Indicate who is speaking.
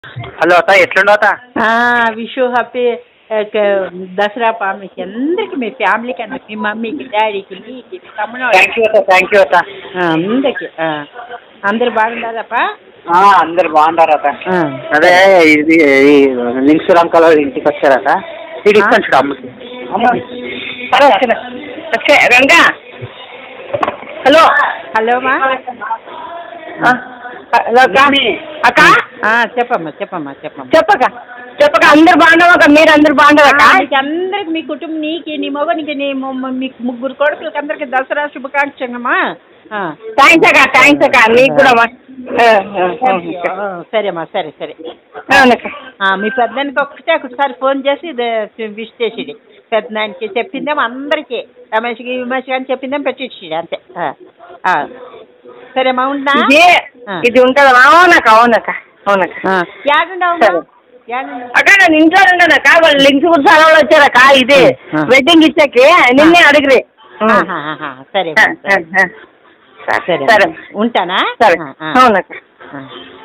Speaker 1: Hello అత్త ఎట్లుండవు అత్త
Speaker 2: wish happy Dasara మీకు అందరికి మీ ఫ్యామిలీకి అందరికి మీ మమ్మీకి డాడీకి నీకు మీ తమ్ముడు
Speaker 1: థ్యాంక్ యూ అత్త థ్యాంక్ యూ అత్త
Speaker 2: అందరికి అందరు బాగున్నారప్పా
Speaker 1: ఆ, అందరు బాగుంటారు అత్త
Speaker 2: ఆ.
Speaker 1: అదే ఇది ఈ లింక్స్ రంకాల ఇంటికి వచ్చారట ఇది ఇస్తాను చూడు అమ్మకి అమ్మ సరే వచ్చిన వచ్చే రంగా హలో
Speaker 2: హలో మా
Speaker 1: హలో అక్క అక్క
Speaker 2: ఆ, చెప్పమ్మా చెప్పమ్మా చెప్పమ్మా
Speaker 1: చెప్పక చెప్పక అందరు బాగున్నావక్క మీరు అందరు బాగున్నారక్క
Speaker 2: మీకు అందరికి మీ కుటుంబం నీకు నీ మగనికి నీ మొ- మీకు ముగ్గురు కొడుకులకి అందరికి దసరా శుభాకాంక్షలమ్మా ఆ.
Speaker 1: థ్యాంక్స్ అక్క థ్యాంక్స్ అక్క నీకు కూడా అమ్మా. ఆ, ఆ, ఆ.
Speaker 2: ఆ, సరేమ్మా సరే సరే
Speaker 1: అవునక్క
Speaker 2: ఆ, మీ పెద్దానికి ఒక్కటే ఒకసారి ఫోన్ చేసి ఇది విష్ చేసిడి పెద్దనానికి చెప్పిందేమో అందరికీ రమేష్కి విమేష్ అని చెప్పిందేమో పెట్టించి అంతే ఆ, ఆ. సరేమ్మా ఉంటా
Speaker 1: ఇది ఇది ఉంటుందా అవునక్క అవునక్క అవునక్క
Speaker 2: యాడుండవు
Speaker 1: సరే.
Speaker 2: యాడుండవు
Speaker 1: అక్క నేను ఇంట్లో ఉన్నానక్క వాళ్ళు లింక్స్ కూడా చాలా వచ్చారక్క ఇది
Speaker 2: ఆ.
Speaker 1: వెడ్డింగ్ ఇచ్చాకి నిన్నే అడిగిరి
Speaker 2: ఆహాహాహా, సరే
Speaker 1: ఆ, ఆ, ఆ.
Speaker 2: సరే
Speaker 1: సరే
Speaker 2: ఉంటానా
Speaker 1: సరే
Speaker 2: ఆ, ఆ.
Speaker 1: అవునక్క
Speaker 2: ఆ.